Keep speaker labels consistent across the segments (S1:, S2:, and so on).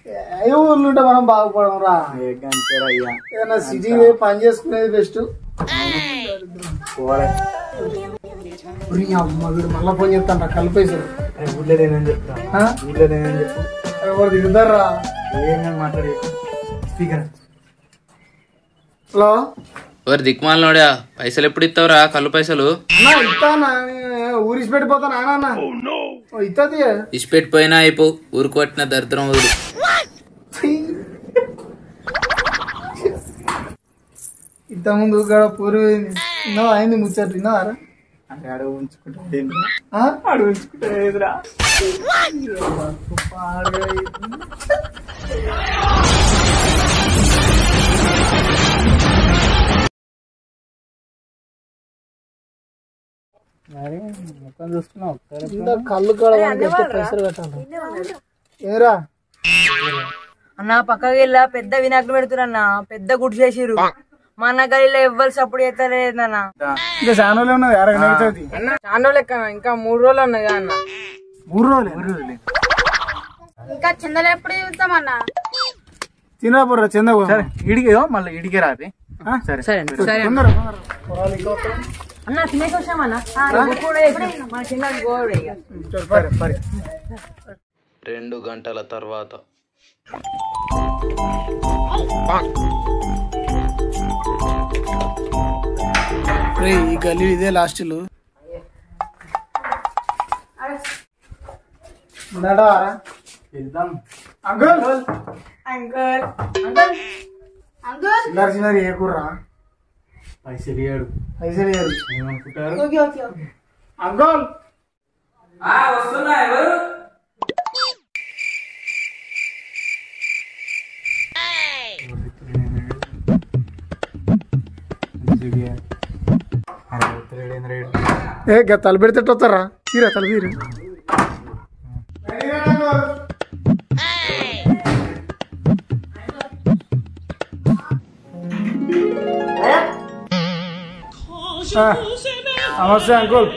S1: ఏ ఊర్లు ఉంటే మనం బాగుపడం రా
S2: ఏ గంటరా అయ్యా
S1: ఏదైనా సిటీ పని చేసుకునేది బెస్ట్
S2: పోలే
S1: అమ్మ వీడు మళ్ళా ఫోన్ చెప్తాను రా కళ్ళు పైసలు
S2: అరే ఊళ్ళో నేనేం చెప్తా
S1: ఆ?
S2: ఊళ్ళో నేనేం చెప్పు
S1: ఎవరు దిగుతారా
S2: ఏం మాట్లాడి స్పీకర్
S1: హలో
S3: ఎవరు దిక్మాలనోడా పైసలు ఎప్పుడు ఇస్తావురా కళ్ళు పైసలు
S1: అన్నా ఇస్తానా ఊరిసి పెట్టిపోతానా అన్న ఇస్తుంది
S3: ఇచ్చిపెట్టిపోయినా అయిపో ఊరు కొట్టిన దరిద్రం వదులు
S1: ఇంత ముందు గడ పూరి విన్నావా అయింది ముచ్చట విన్నావారా
S2: అంటే అడుగు ఉంచుకుంటే
S1: ఆ?
S2: అడుగు ఉంచుకుంటే ఎదురా
S1: ముఖం చూస్తున్నావు ఇంత కళ్ళు కాడ వానికి పైసలు కట్టాలి ఏరా
S4: అన్న పక్కకి వెళ్ళా పెద్ద వినాయకుడు పెడుతున్నా పెద్ద గుడి చేసిరు మా అన్న గదిలో ఎవ్వరు సపోర్ట్ చేస్తలేదన్న
S1: ఇంకా చాలా రోజులు ఉన్నది అరగ చవితి
S4: చాలా లెక్క ఇంకా మూడు రోజులు ఉన్నది అన్న
S1: మూడు రోజులు
S5: ఇంకా చందలు ఎప్పుడు చూస్తామన్నా
S1: తినరా చందగో
S2: సరే ఇడికి మళ్ళీ ఇడికి రాపి సరే
S4: సరే సరే
S1: తొందర
S4: అన్న తినేసి వచ్చామన్నా కూడా చేసినాం. మన చిన్న గోడ ఇక
S3: రెండు గంటల తర్వాత
S1: రే ఈ గల్లీ ఇదే లాస్ట్ ఇల్లు నడవారా
S2: వెళ్దాం
S1: అంకుల్
S4: అంకుల్
S5: అంకుల్
S1: చిల్లర చిల్లర ఏ కుర్రా
S2: పైసలు ఇయ్యాడు
S1: పైసలు ఇయ్యరు.
S2: ఏమనుకుంటారు
S5: ఓకే ఓకే ఓకే
S1: అంకుల్
S3: వస్తున్నా ఎవరు
S2: అరే ఉత్తరేడు రేడు
S1: ఏ గ తల పెడితే వస్తారా తీరా తల తీరు నమస్తే అంకుల్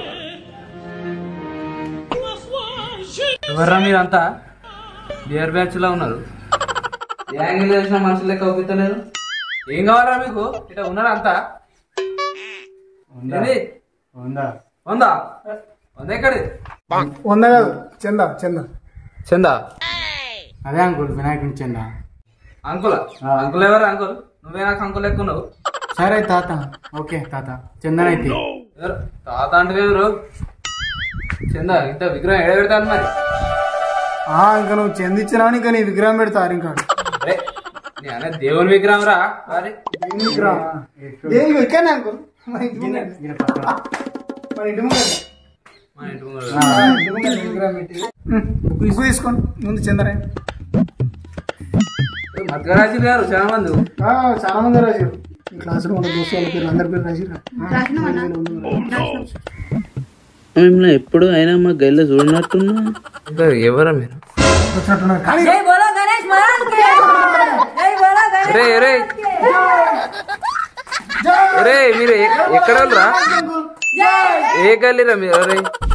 S3: ఎవర్రా మీరంతా బియర్ బ్యాచ్ లా ఉన్నారు యాంగిల్ చేసిన మనుషులు లెక్క ఒప్పితలేరు ఏం కావాలా మీకు ఇట్లా ఉన్నారా అంతా ఏంది?
S2: ఉందా
S3: ఉందా ఉందా ఎక్కడి
S1: వంద కాదు చంద చంద
S3: చందా
S2: అదే అంకుల్ వినాయకుని చెంద
S3: అంకుల్ అంకుల్ ఎవరు అంకుల్ నువ్వే నాకు అంకుల్ లెక్క ఉన్నావు
S2: సరే తాత ఓకే తాత చందనైతే
S3: ఎవరు తాత అంటే ఎవరు చందా ఇంత విగ్రహం ఎడ పెడతాను మరి
S1: ఆ, ఇంకా నువ్వు చెందిచ్చినావు ఇంకా నీ విగ్రహం పెడతారు ఇంకా
S3: అరే నీ అనే దేవుని విగ్రహం రా అరే
S1: దేని విగ్రహం దేనికి ఇక్కడనే అంకుల్ మన ఇంటి ముంగట. మన ఇంటి ముంగట.
S3: మా ఇంటి ముంగర.
S1: ఆ, ఇంటి ముంగట విగ్రహం పెట్టి ఉమ్, బుక్ బుక్ తీసుకోండి ముందు చందరే
S3: మధ్యరాజు గారు చాలా మంది
S1: ఆ, చాలా మంది రాశారు ఈ క్లాసులో ఉన్న దోస్తు వాళ్ళ పేరు అందరి పేరు రాసిరా
S3: మిమ్మల్ని ఎప్పుడు అయినా మా గైల్లో చూడనట్టున్నా ఎవరా మీరు
S1: వచ్చినట్టున్నారు కానీ
S4: జై బోలో గణేష్ మహారాజ్ కి జై బోలో గణేష్
S3: రే రే రే మీరు ఎ- ఎక్కడ వాళ్ళరా ఏ గల్లీరా మీరు అరే